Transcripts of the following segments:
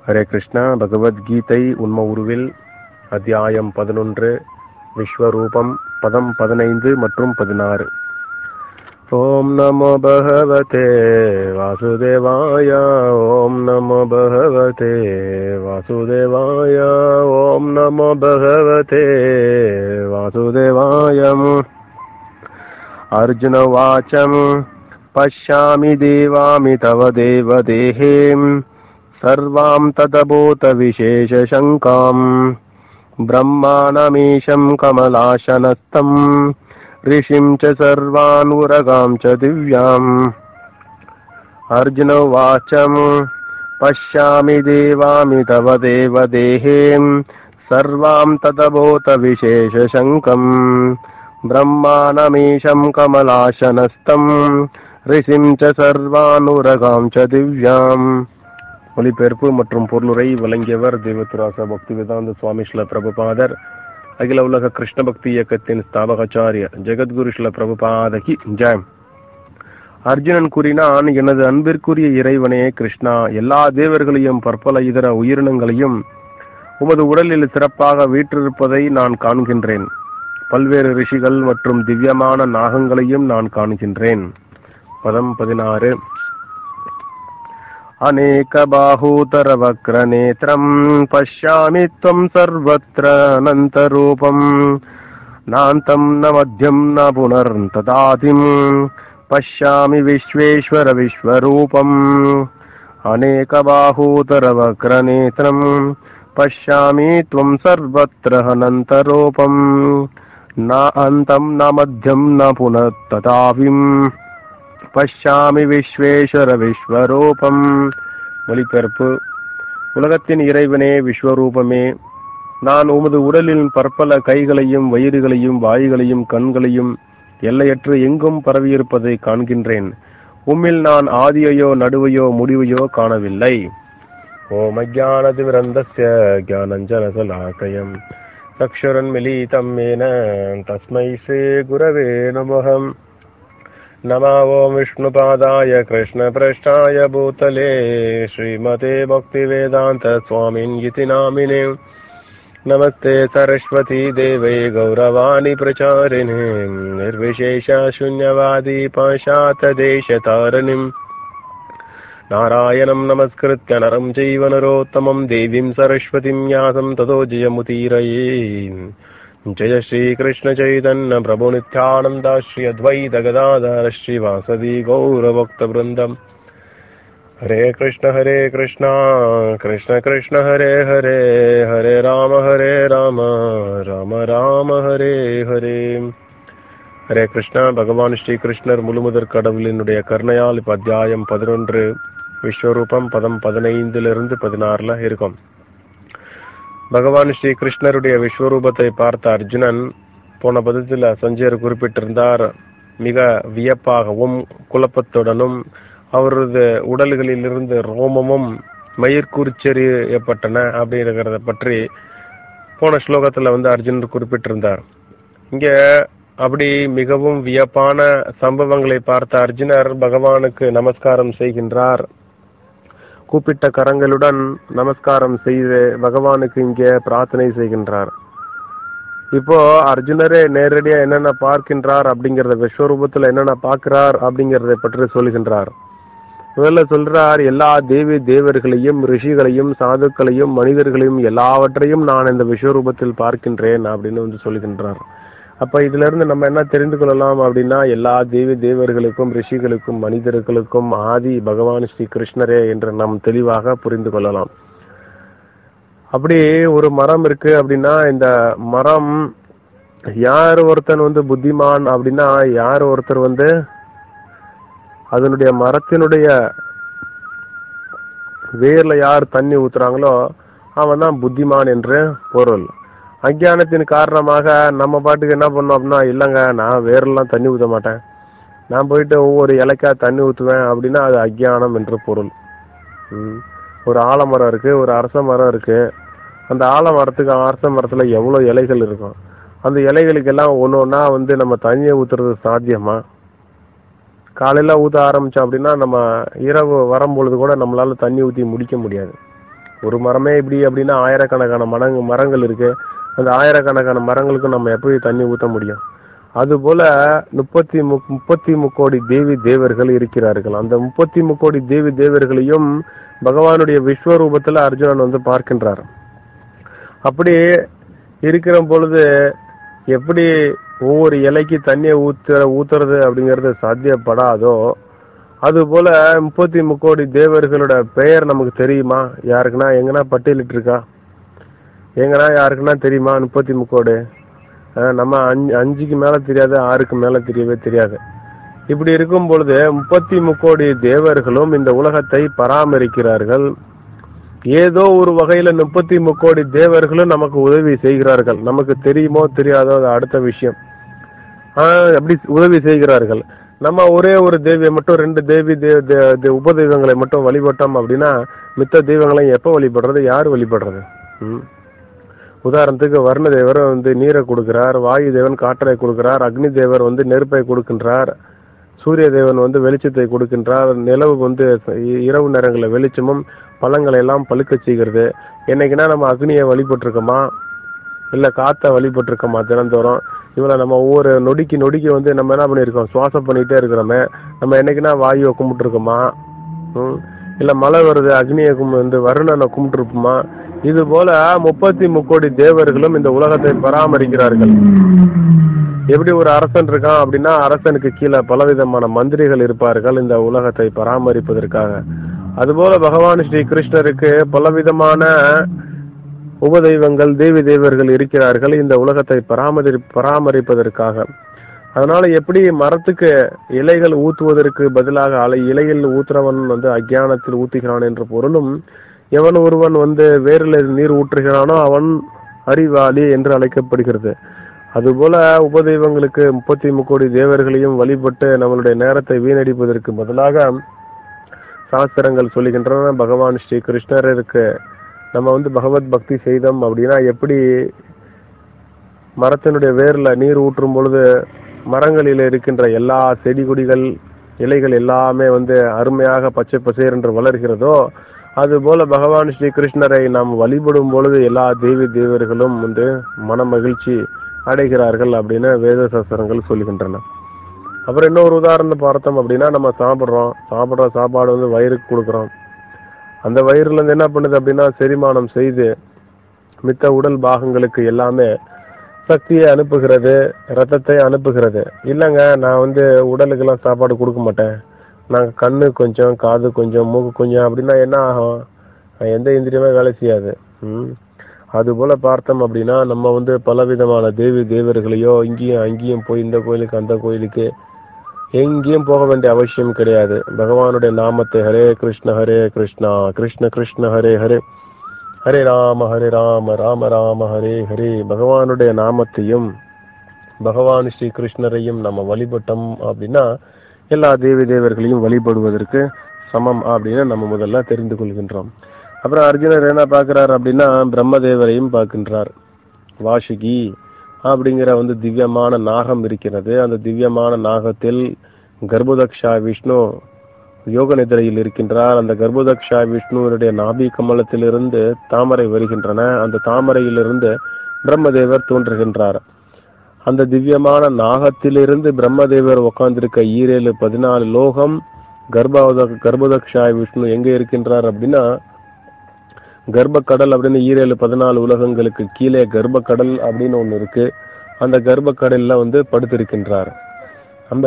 ஹரே கிருஷ்ணா பகவத்கீதை உண்ம உருவில் அத்தியாயம் பதினொன்று விஸ்வரூபம் பதம் பதினைந்து மற்றும் பதினாறு ஓம் நமோ பகவதே வாசுதேவாய ஓம் நமோ பகவதே வாசுதேவாய ஓம் நமோ பகவதே வாசுதேவாயம் अर्जुन वाचम् पश्यामि देवामि तव देवदेहेम् सर्वाम् तदभूतविशेषशङ्काम् ब्रह्माणमीशम् कमलाशनस्तम् ऋषिम् च सर्वान् उरगाम् च दिव्याम् अर्जुन वाचम् पश्यामि देवामि तव देवदेहेम् सर्वाम् तदभूतविशेषशङ्कम् ब्रह्माणमीशम् कमलाशनस्तम् ரிஷிம் ச சர்வானுரகாம் ச திவ்யாம் மொழிபெயர்ப்பு மற்றும் பொருளுரை வழங்கியவர் தேவத்துராச பக்தி வேதாந்த சுவாமி ஸ்ல பிரபுபாதர் அகில உலக கிருஷ்ண பக்தி இயக்கத்தின் ஸ்தாபகாச்சாரிய ஜெகத்குரு ஸ்ல பிரபுபாதகி ஜெயம் அர்ஜுனன் கூறினான் எனது அன்பிற்குரிய இறைவனே கிருஷ்ணா எல்லா தேவர்களையும் பற்பல இதர உயிரினங்களையும் உமது உடலில் சிறப்பாக வீற்றிருப்பதை நான் காண்கின்றேன் பல்வேறு ரிஷிகள் மற்றும் திவ்யமான நாகங்களையும் நான் காண்கின்றேன் பதம் பதினாறு அநேக பாகூதர வக்ர நேத்திரம் பஷ்யாமி त्वम् सर्वत्र अनन्तरूपम् नान्तम् न मध्यम् न पुनर्तदादिम् पश्यामि विश्वेश्वर विश्वरूपम् अनेकबाहूतर वक्रनेत्रम् पश्यामि त्वम् सर्वत्र अनन्तरूपम् न अन्तम् न मध्यम् न पुनः तदाविम् பஷ்யாமி விஸ்வேஸ்வர விஸ்வரூபம் மொழிபெயர்ப்பு உலகத்தின் இறைவனே விஸ்வரூபமே நான் உமது உடலில் பற்பல கைகளையும் வயிறுகளையும் வாய்களையும் கண்களையும் எல்லையற்று எங்கும் பரவியிருப்பதை காண்கின்றேன் உம்மில் நான் ஆதியையோ நடுவையோ முடிவையோ காணவில்லை ஓம் அஜானதிவிரந்தஸ்ய ஜானஞ்சனசலாக்கயம் சக்ஷுரன்மிலிதம் மேன தஸ்மை ஸ்ரீ குரவே நமகம் नमा ॐ विष्णुपादाय कृष्णपृष्ठाय भूतले श्रीमते भक्तिवेदान्त स्वामिन् इति नामिने नमस्ते सरस्वती देवे गौरवाणि प्रचारिणे निर्विशेष शून्यवादी पाशातदेशतारिणिम् नारायणम् नमस्कृत्य नरम् चैव नरोत्तमम् देवीम् सरस्वतीम् यासम् ततो जयमुतीरये जय श्रीकृष्ण चैतन्य प्रभु नित्यानन्द श्री अद्वैत गदाधर श्रीवासदि गौरभक्तवृन्दम् हरे कृष्ण हरे कृष्ण कृष्ण कृष्ण हरे हरे हरे राम हरे राम ராம ராம ஹரே ஹரே ஹரே கிருஷ்ணா பகவான் ஸ்ரீ கிருஷ்ணர் முழுமுதற் கடவுளினுடைய கருணையால் இப்ப அத்தியாயம் பதினொன்று விஸ்வரூபம் பதம் பதினைந்திலிருந்து பதினாறுல இருக்கும் பகவான் ஸ்ரீ கிருஷ்ணருடைய விஸ்வரூபத்தை பார்த்த அர்ஜுனன் போன பதத்தில் சஞ்சயர் குறிப்பிட்டிருந்தார் மிக வியப்பாகவும் குழப்பத்துடனும் அவரது உடல்களிலிருந்து ரோமமும் மயிர்கூர்ச்செறியப்பட்டன அப்படிங்கிறத பற்றி போன ஸ்லோகத்துல வந்து அர்ஜுனர் குறிப்பிட்டிருந்தார் இங்க அப்படி மிகவும் வியப்பான சம்பவங்களை பார்த்த அர்ஜுனர் பகவானுக்கு நமஸ்காரம் செய்கின்றார் கூப்பிட்ட கரங்களுடன் நமஸ்காரம் செய்து பகவானுக்கு இங்கே பிரார்த்தனை செய்கின்றார் இப்போ அர்ஜுனரே நேரடியா என்னென்ன பார்க்கின்றார் அப்படிங்கறத விஸ்வரூபத்துல என்னென்ன பார்க்கிறார் அப்படிங்கறதை பற்றி சொல்கின்றார் முதல்ல சொல்றார் எல்லா தேவி தேவர்களையும் ரிஷிகளையும் சாதுக்களையும் மனிதர்களையும் எல்லாவற்றையும் நான் இந்த விஸ்வரூபத்தில் பார்க்கின்றேன் அப்படின்னு வந்து சொல்கின்றார் அப்ப இதுல இருந்து நம்ம என்ன தெரிந்து கொள்ளலாம் அப்படின்னா எல்லா தேவி தேவர்களுக்கும் ரிஷிகளுக்கும் மனிதர்களுக்கும் ஆதி பகவான் ஸ்ரீ கிருஷ்ணரே என்று நாம் தெளிவாக புரிந்து கொள்ளலாம் அப்படி ஒரு மரம் இருக்கு அப்படின்னா இந்த மரம் யார் ஒருத்தன் வந்து புத்திமான் அப்படின்னா யார் ஒருத்தர் வந்து அதனுடைய மரத்தினுடைய வேர்ல யார் தண்ணி ஊத்துறாங்களோ அவன் தான் புத்திமான் என்று பொருள் அஞ்ஞானத்தின் காரணமாக நம்ம பாட்டுக்கு என்ன பண்ணோம் அப்படின்னா இல்லைங்க நான் வேரெல்லாம் தண்ணி ஊத்த மாட்டேன் நான் போயிட்டு ஒவ்வொரு இலைக்கா தண்ணி ஊத்துவேன் அப்படின்னா அது அஜ்ஞானம் என்று பொருள் ம். ஒரு ஆலமரம் இருக்கு ஒரு அரச மரம் இருக்கு அந்த ஆலமரத்துக்கு அரச மரத்துல எவ்வளவு இலைகள் இருக்கும் அந்த இலைகளுக்கு எல்லாம் ஒண்ணு ஒண்ணா வந்து நம்ம தண்ணியை ஊத்துறது சாத்தியமா காலையில ஊத்த ஆரம்பிச்சோம் அப்படின்னா நம்ம இரவு வரும்பொழுது கூட நம்மளால தண்ணி ஊத்தி முடிக்க முடியாது ஒரு மரமே இப்படி அப்படின்னா ஆயிரக்கணக்கான மரங்க மரங்கள் இருக்கு அந்த ஆயிரக்கணக்கான மரங்களுக்கு நம்ம எப்படி தண்ணி ஊத்த முடியும் அதுபோல முப்பத்தி மு- முப்பத்தி முக்கோடி தேவி தேவர்கள் இருக்கிறார்கள் அந்த முப்பத்தி முக்கோடி தேவி தேவர்களையும் பகவானுடைய விஸ்வரூபத்துல அர்ஜுனன் வந்து பார்க்கின்றார் அப்படி இருக்கிற பொழுது எப்படி ஒவ்வொரு இலைக்கு தண்ணியை ஊத்துற ஊத்துறது அப்படிங்கிறது சாத்தியப்படாதோ அது போல முப்பத்தி முக்கோடி தேவர்களோட பெயர் நமக்கு தெரியுமா யாருக்குன்னா எங்கன்னா பட்டியலிட்டு இருக்கா எங்கன்னா யாருக்குன்னா தெரியுமா முப்பத்தி முக்கோடு அஹ் நம்ம அஞ்சு அஞ்சுக்கு மேல தெரியாது ஆறுக்கு மேல தெரியவே தெரியாது இப்படி இருக்கும் பொழுது முப்பத்தி முக்கோடி தேவர்களும் இந்த உலகத்தை பராமரிக்கிறார்கள் ஏதோ ஒரு வகையில முப்பத்தி முக்கோடி தேவர்களும் நமக்கு உதவி செய்கிறார்கள் நமக்கு தெரியுமோ தெரியாதோ அது அடுத்த விஷயம் ஆஹ் அப்படி உதவி செய்கிறார்கள் நம்ம ஒரே ஒரு தேவியை மட்டும் ரெண்டு தேவி தே- தே- தே- உபதெய்வங்களை மட்டும் வழிபட்டோம் அப்படின்னா மித்த தெய்வங்களையும் எப்ப வழிபடுறது யார் வழிபடுறது ம். உதாரணத்துக்கு வர்ண தேவர் வந்து நீரை கொடுக்கிறார் வாயு தேவன் காற்றலை கொடுக்கிறார் அக்னி தேவர் வந்து நெருப்பை கொடுக்கின்றார் சூரிய தேவன் வந்து வெளிச்சத்தை கொடுக்கின்றார் நிலவு வந்து இ- இரவு நேரங்களில் வெளிச்சமும் பழங்களை எல்லாம் பழுக்க செய்கிறது என்னைக்குன்னா நம்ம அக்னியை வழிபட்டிருக்கோமா இல்ல காத்த வழிபட்டிருக்கோமா தினந்தோறும் இவளை நம்ம ஒவ்வொரு நொடிக்கு நொடிக்கு வந்து நம்ம என்ன பண்ணிருக்கோம் சுவாசம் பண்ணிட்டே இருக்கிறோமே நம்ம என்னைக்குன்னா வாயுவை கும்பிட்டுருக்கோமா ம் இல்ல மழை வருது அக்னியை கும் வந்து வருணனை கும்பிட்டுருப்போமா இது போல முப்பத்தி முக்கோடி தேவர்களும் இந்த உலகத்தை பராமரிக்கிறார்கள் எப்படி ஒரு அரசன் இருக்கான் அப்படின்னா அரசனுக்கு கீழே பலவிதமான மந்திரிகள் இருப்பார்கள் இந்த உலகத்தை பராமரிப்பதற்காக அதுபோல பகவான் ஸ்ரீ கிருஷ்ணருக்கு பலவிதமான உபதெய்வங்கள் தேவி தேவர்கள் இருக்கிறார்கள் இந்த உலகத்தை பராமரி பராமரிப்பதற்காக அதனால எப்படி மரத்துக்கு இலைகள் ஊத்துவதற்கு பதிலாக அலை இலையில் ஊத்துறவன் வந்து அஜ்ஞானத்தில் ஊத்துகிறான் என்ற பொருளும் எவன் ஒருவன் வந்து வேரில் நீர் ஊற்றுகிறானோ அவன் அறிவாளி என்று அழைக்கப்படுகிறது அதுபோல உபதெய்வங்களுக்கு முப்பத்தி முக்கோடி தேவர்களையும் வழிபட்டு நம்மளுடைய நேரத்தை வீணடிப்பதற்கு பதிலாக சாஸ்திரங்கள் சொல்லுகின்றன பகவான் ஸ்ரீ கிருஷ்ணருக்கு நம்ம வந்து பகவத் பக்தி செய்தோம் அப்படின்னா எப்படி மரத்தினுடைய வேர்ல நீர் ஊற்றும் பொழுது மரங்களில் இருக்கின்ற எல்லா செடி கொடிகள் இலைகள் எல்லாமே வந்து அருமையாக பச்சை பசேர் என்று வளர்கிறதோ அதுபோல பகவான் ஸ்ரீ கிருஷ்ணரை நாம் வழிபடும் பொழுது எல்லா தேவி தேவர்களும் வந்து மன மகிழ்ச்சி அடைகிறார்கள் அப்படின்னு வேத சாஸ்திரங்கள் சொல்லுகின்றன அப்புறம் இன்னொரு உதாரணம் பார்த்தோம் அப்படின்னா நம்ம சாப்பிடுறோம் சாப்பிடுற சாப்பாடு வந்து வயிறுக்கு கொடுக்குறோம் அந்த வயிறுல இருந்து என்ன பண்ணுது அப்படின்னா செரிமானம் செய்து மித்த உடல் பாகங்களுக்கு எல்லாமே சக்தியை அனுப்புகிறது ரத்தத்தை அனுப்புகிறது இல்லைங்க நான் வந்து உடலுக்கெல்லாம் சாப்பாடு கொடுக்க மாட்டேன் நாங்க கண்ணு கொஞ்சம் காது கொஞ்சம் மூக்கு கொஞ்சம் அப்படின்னா என்ன ஆகும் எந்த இந்திரியமே வேலை செய்யாது ம் அது போல பார்த்தோம் அப்படின்னா நம்ம வந்து பலவிதமான தேவி தேவர்களையோ இங்கேயும் அங்கேயும் போய் இந்த கோயிலுக்கு அந்த கோயிலுக்கு எங்கேயும் போக வேண்டிய அவசியம் கிடையாது பகவானுடைய நாமத்தை ஹரே கிருஷ்ண ஹரே கிருஷ்ணா கிருஷ்ண கிருஷ்ண ஹரே ஹரே ஹரே ராம ஹரே ராம ராம ராம ஹரே ஹரே பகவானுடைய நாமத்தையும் பகவான் ஸ்ரீ கிருஷ்ணரையும் நம்ம வழிபட்டோம் அப்படின்னா எல்லா தேவி தேவர்களையும் வழிபடுவதற்கு சமம் அப்படின்னு நம்ம முதல்ல தெரிந்து கொள்கின்றோம் அப்புறம் அர்ஜுனர் என்ன பார்க்கிறார் அப்படின்னா பிரம்மதேவரையும் பார்க்கின்றார் வாசுகி அப்படிங்கிற வந்து திவ்யமான நாகம் இருக்கிறது அந்த திவ்யமான நாகத்தில் கர்ப்பதக்ஷா விஷ்ணு யோக நிதிரையில் இருக்கின்றார் அந்த கர்ப்பதக்ஷா விஷ்ணுவனுடைய நாபி கமலத்திலிருந்து தாமரை வருகின்றன அந்த தாமரையிலிருந்து பிரம்மதேவர் தோன்றுகின்றார் அந்த திவ்யமான நாகத்திலிருந்து பிரம்மதேவர் உட்கார்ந்திருக்க ஈரேழு பதினாலு லோகம் கர்ப்பத கர்ப்பதக்ஷாய் விஷ்ணு எங்க இருக்கின்றார் அப்படின்னா கர்ப்பக்கடல் அப்படின்னு ஈரேழு பதினாலு உலகங்களுக்கு கீழே கர்ப்பக்கடல் அப்படின்னு ஒண்ணு இருக்கு அந்த கர்ப்பக்கடல்ல வந்து படுத்திருக்கின்றார் அந்த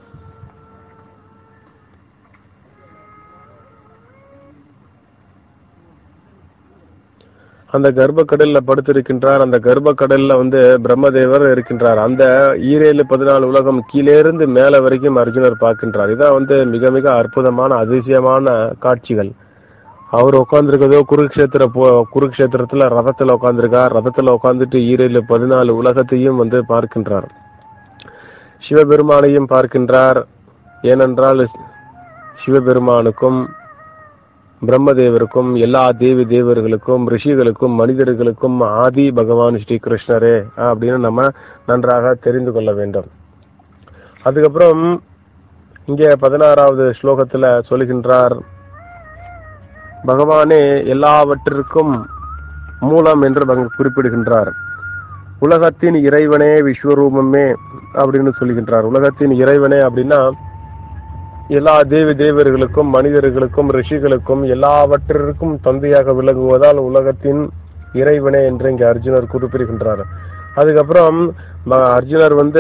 அந்த கர்ப்பக்கடல்ல படுத்திருக்கின்றார் அந்த கர்ப்பக்கடல்ல வந்து பிரம்மதேவர் இருக்கின்றார் அந்த ஈரேழு பதினாலு உலகம் கீழே இருந்து மேல வரைக்கும் அர்ஜுனர் பார்க்கின்றார் இதான் வந்து மிக மிக அற்புதமான அதிசயமான காட்சிகள் அவர் உட்கார்ந்துருக்கதோ குருக்ஷேத்திர போ குருக்ஷேத்திரத்துல ரதத்துல உட்கார்ந்துருக்கார் ரதத்துல உட்கார்ந்துட்டு ஈரேழு பதினாலு உலகத்தையும் வந்து பார்க்கின்றார் சிவபெருமானையும் பார்க்கின்றார் ஏனென்றால் சிவபெருமானுக்கும் பிரம்மதேவருக்கும் எல்லா தேவி தேவர்களுக்கும் ரிஷிகளுக்கும் மனிதர்களுக்கும் ஆதி பகவான் ஸ்ரீ கிருஷ்ணரே அப்படின்னு நம்ம நன்றாக தெரிந்து கொள்ள வேண்டும் அதுக்கப்புறம் இங்க பதினாறாவது ஸ்லோகத்துல சொல்லுகின்றார் பகவானே எல்லாவற்றிற்கும் மூலம் என்று அங்கு குறிப்பிடுகின்றார் உலகத்தின் இறைவனே விஸ்வரூபமே அப்படின்னு சொல்லுகின்றார் உலகத்தின் இறைவனே அப்படின்னா எல்லா தேவி தேவர்களுக்கும் மனிதர்களுக்கும் ரிஷிகளுக்கும் எல்லாவற்றிற்கும் தந்தையாக விளங்குவதால் உலகத்தின் இறைவனே என்று இங்க அர்ஜுனர் குறிப்பிடுகின்றார் அதுக்கப்புறம் ம- அர்ஜுனர் வந்து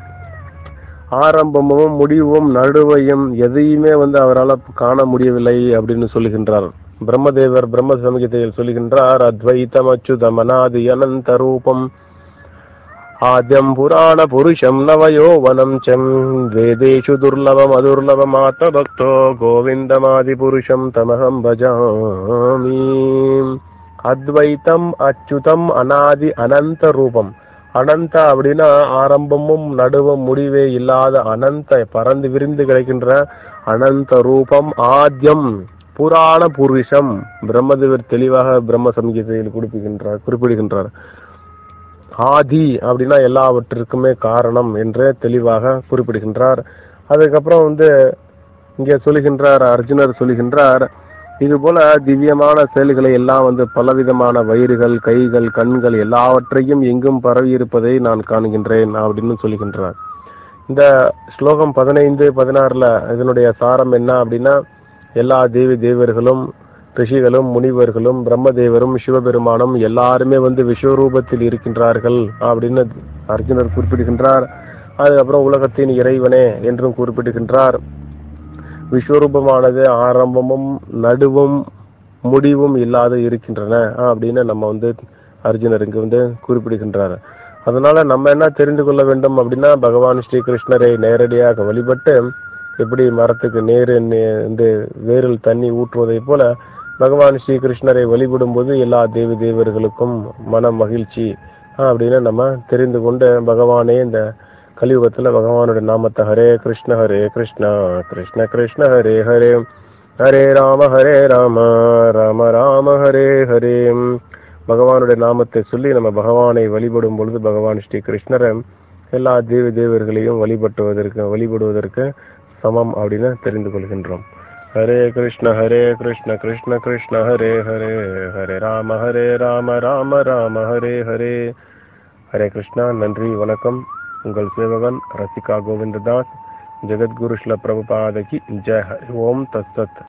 ஆரம்பமும் முடிவும் நடுவையும் எதையுமே வந்து அவரால் காண முடியவில்லை அப்படின்னு சொல்லுகின்றார் பிரம்மதேவர் பிரம்ம சமீகத்தையில் சொல்லுகின்றார் அத்வைத்தம் அச்சுதம் அநாதி அனந்த ரூபம் ஆദ്യം புராண புருஷம் நவயோவனம் செம் வேதேஷு துர்லபம் அதுர்லபம் ஆத்மபக்தோ கோவிந்தமாதி புருஷம் தமகம் பஜாமி அத்வைத்தம் அச்சுதம் அநாதி அனந்த ரூபம் அனந்த அப்படின்னா ஆரம்பமும் நடுவும் முடிவே இல்லாத அனந்த பறந்து விரிந்து கிடைக்கின்ற அனந்த ரூபம் ஆத்யம் புராண புருஷம் பிரம்மதேவர் தெளிவாக பிரம்ம சங்கீதையில் குறிப்பிடுகின்றார் குறிப்பிடுகின்றார் ஆதி அப்படின்னா எல்லாவற்றிற்குமே காரணம் என்று தெளிவாக குறிப்பிடுகின்றார் அதுக்கப்புறம் வந்து இங்கே சொல்லுகின்றார் அர்ஜுனர் சொல்லுகின்றார் இது போல திவ்யமான செயல்களை எல்லாம் வந்து பலவிதமான வயிறுகள் கைகள் கண்கள் எல்லாவற்றையும் எங்கும் பரவி இருப்பதை நான் காணுகின்றேன் அப்படின்னு சொல்லுகின்றார் இந்த ஸ்லோகம் பதினைந்து பதினாறுல இதனுடைய சாரம் என்ன அப்படின்னா எல்லா தேவி தேவர்களும் ரிஷிகளும் முனிவர்களும் பிரம்மதேவரும் சிவபெருமானும் எல்லாருமே வந்து விஸ்வரூபத்தில் இருக்கின்றார்கள் அப்படின்னு அர்ஜுனர் குறிப்பிடுகின்றார் அதுக்கப்புறம் உலகத்தின் இறைவனே என்றும் குறிப்பிடுகின்றார் விஸ்வரூபமானது ஆரம்பமும் நடுவும் முடிவும் இல்லாத இருக்கின்றன அப்படின்னு நம்ம வந்து அர்ஜுனர் இங்கு வந்து குறிப்பிடுகின்றார் அதனால நம்ம என்ன தெரிந்து கொள்ள வேண்டும் அப்படின்னா பகவான் ஸ்ரீ கிருஷ்ணரை நேரடியாக வழிபட்டு எப்படி மரத்துக்கு நேரு நே- வந்து வேரில் தண்ணி ஊற்றுவதை போல பகவான் ஸ்ரீ கிருஷ்ணரை வழிபடும் போது எல்லா தேவி தேவர்களுக்கும் மன மகிழ்ச்சி அப்படின்னு நம்ம தெரிந்து கொண்டு பகவானே இந்த கலியுகத்துல பகவானுடைய நாமத்தை ஹரே கிருஷ்ண ஹரே கிருஷ்ணா கிருஷ்ண கிருஷ்ண ஹரே ஹரே ஹரே ராம ஹரே ராம ராம ராம ஹரே ஹரே பகவானுடைய நாமத்தை சொல்லி நம்ம பகவானை வழிபடும் பொழுது பகவான் ஸ்ரீ கிருஷ்ணரை எல்லா தேவி தேவர்களையும் வழிபட்டுவதற்கு வழிபடுவதற்கு சமம் அப்படின்னு தெரிந்து கொள்கின்றோம் ஹரே கிருஷ்ண ஹரே கிருஷ்ண கிருஷ்ண கிருஷ்ண ஹரே ஹரே ஹரே ராம ஹரே ராம ராம ராம ஹரே ஹரே ஹரே கிருஷ்ணா நன்றி வணக்கம் உங்கள் சேவகன் ரசிகா கோவிந்ததாஸ் ஜெகத்குரு ஸ்ல பிரபுபாதகி ஜெய் ஹரி ஓம் தத்